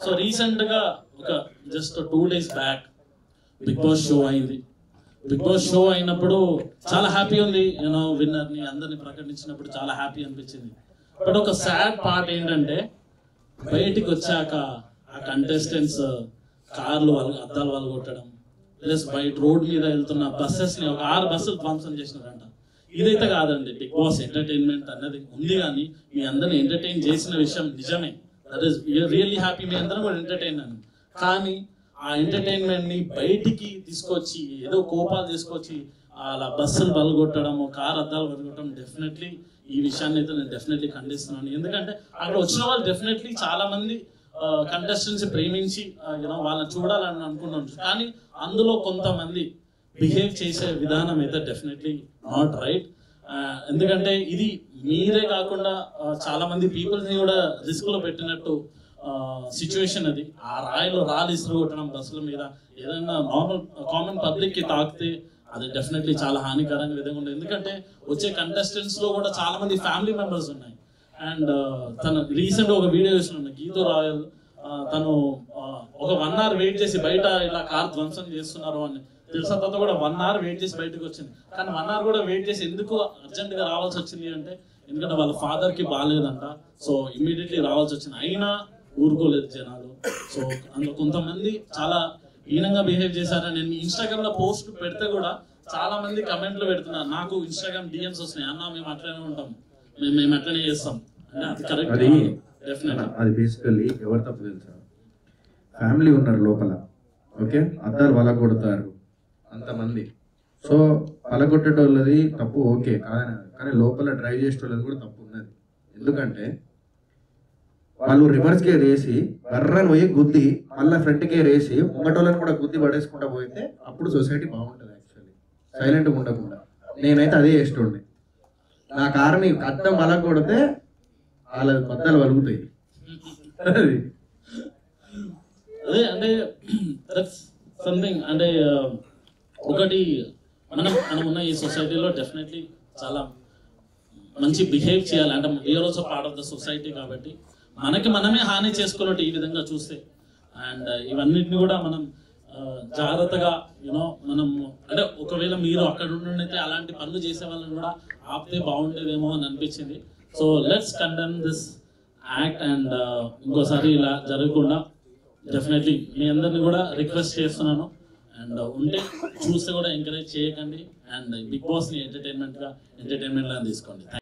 so recent గా ఒక just two days back Bigg Boss show అయింది బిగ్ బాస్ షో అయినప్పుడు చాలా హ్యాపీ ఉంది యూనో విన్నర్ ని అందరిని ప్రకటించినప్పుడు చాలా హ్యాపీ అనిపించింది బట్ ఒక సాడ్ పార్ట్ ఏంటంటే బయటికి వచ్చాక ఆ కంటెస్టెంట్స్ కార్లు వాళ్ళు అద్దాలు వాళ్ళు కొట్టడం ప్లస్ బయట రోడ్ మీద వెళ్తున్న బస్సెస్ ని ఒక ఆరు బస్సులు ధ్వంసం చేసినారంట ఇదైతే కాదండి బిగ్ బాస్ ఎంటర్టైన్మెంట్ అన్నది ఉంది కానీ మీ అందరిని ఎంటర్టైన్ చేసిన విషయం నిజమే దట్ ఈస్ రియల్లీ హ్యాపీ మీ అందరం కూడా ఎంటర్టైన్ అని కానీ ఆ ఎంటర్టైన్మెంట్ ని బయటికి తీసుకొచ్చి ఏదో కోపాలు తీసుకొచ్చి అలా బస్సులు బలగొట్టడం కార్ అద్దాలు బలగొట్టడం డెఫినెట్లీ ఈ విషయాన్ని అయితే నేను డెఫినెట్లీ ఖండిస్తున్నాను ఎందుకంటే అక్కడ వచ్చిన వాళ్ళు డెఫినెట్లీ చాలా మంది కంటెస్టెంట్స్ ప్రేమించి యూనో వాళ్ళని చూడాలని అనుకున్నాం కానీ అందులో కొంతమంది బిహేవ్ చేసే విధానం అయితే డెఫినెట్లీ నాట్ రైట్ ఎందుకంటే ఇది మీరే కాకుండా ఆ, చాలా మంది పీపుల్స్ ని కూడా రిస్క్ లో పెట్టినట్టు సిచ్యువేషన్ అది ఆ రాయిలో రాళ్ళు ఇసురు కొట్టడం బస్సుల మీద ఏదైనా నార్మల్ కామన్ పబ్లిక్ కి తాకితే అది డెఫినెట్లీ చాలా హానికరంగా విధంగా ఉంటుంది ఎందుకంటే వచ్చే కంటెస్టెంట్స్ లో కూడా చాలా మంది ఫ్యామిలీ మెంబర్స్ ఉన్నాయి అండ్ తను రీసెంట్ ఒక వీడియో చూసిన గీతో రాయల్ ఆ, తను ఆ, ఒక వన్ అవర్ వెయిట్ చేసి బయట ఇలా కార్ ధ్వంసం చేస్తున్నారు అని తెలిసిన తర్వాత కూడా వన్ అవర్ వెయిట్ చేసి బయటకు వచ్చింది కానీ వన్ అవర్ కూడా వెయిట్ చేసి ఎందుకు అర్జెంట్ గా రావాల్సి వచ్చింది అంటే ఎందుకంటే వాళ్ళ ఫాదర్ కి బాగాలేదంట సో ఇమీడియట్లీ రావాల్సి వచ్చింది అయినా ఊరుకోలేదు జనాలు సో అందులో కొంతమంది చాలా హీనంగా బిహేవ్ చేశారని నేను ఇన్స్టాగ్రామ్ లో పోస్ట్ పెడితే కూడా చాలా మంది కమెంట్లు పెడుతున్నారు నాకు ఇన్స్టాగ్రామ్ డిఎమ్స్ వస్తున్నాయి అన్న మేము అట్లనే ఉంటాం మేము మేము అట్లనే చేస్తాం అంటే అది కరెక్ట్ అది డెఫినెట్ అది బేసికల్లీ ఎవరు తప్పు తెలుసా ఫ్యామిలీ ఉన్నారు లోపల ఓకే అద్దాలు వల కొడతారు అంతమంది సో పలగొట్టేటోళ్ళది తప్పు ఓకే కాదని కానీ లోపల డ్రైవ్ చేసేటోళ్ళది కూడా తప్పు ఉన్నది ఎందుకంటే వాళ్ళు రివర్స్ గేర్ వేసి బర్రని పోయి గుద్ది మళ్ళీ ఫ్రంట్ గేర్ వేసి ముంగటోళ్ళని కూడా గుద్ది పడేసుకుంటా పోయితే అప్పుడు సొసైటీ బాగుంటుంది యాక్చువల్లీ సైలెంట్గా ఉండకుండా నేనైతే అదే చేస్తుండే నా కారుని అద్దం అలా కొడితే వాళ్ళ బద్దలు వలుగుతాయి అది అదే అంటే సంథింగ్ అంటే ఆ, ఒకటి మనం మనం ఉన్న ఈ సొసైటీలో డెఫినెట్లీ చాలా మంచి బిహేవ్ చేయాలి అంటే we are also part of the society కాబట్టి మనకి మనమే హాని చేసుకున్నట్టు ఈ విధంగా చూస్తే అండ్ ఇవన్నిటిని కూడా మనం ఆ, జాగ్రత్తగా యూనో మనం అంటే ఒకవేళ మీరు అక్కడ ఉండి అలాంటి పనులు చేసే వాళ్ళని కూడా ఆపితే బాగుండేదేమో అని అనిపించింది so let's condemn this act and ఇంకోసారి ఇలా జరగకుండా డెఫినెట్లీ మీ అందరిని కూడా రిక్వెస్ట్ చేస్తున్నాను అండ్ ఉంటే చూస్తే కూడా ఎంకరేజ్ చేయకండి అండ్ బిగ్ బాస్ ని ఎంటర్టైన్మెంట్ గా ఎంటర్టైన్మెంట్ గా తీసుకోండి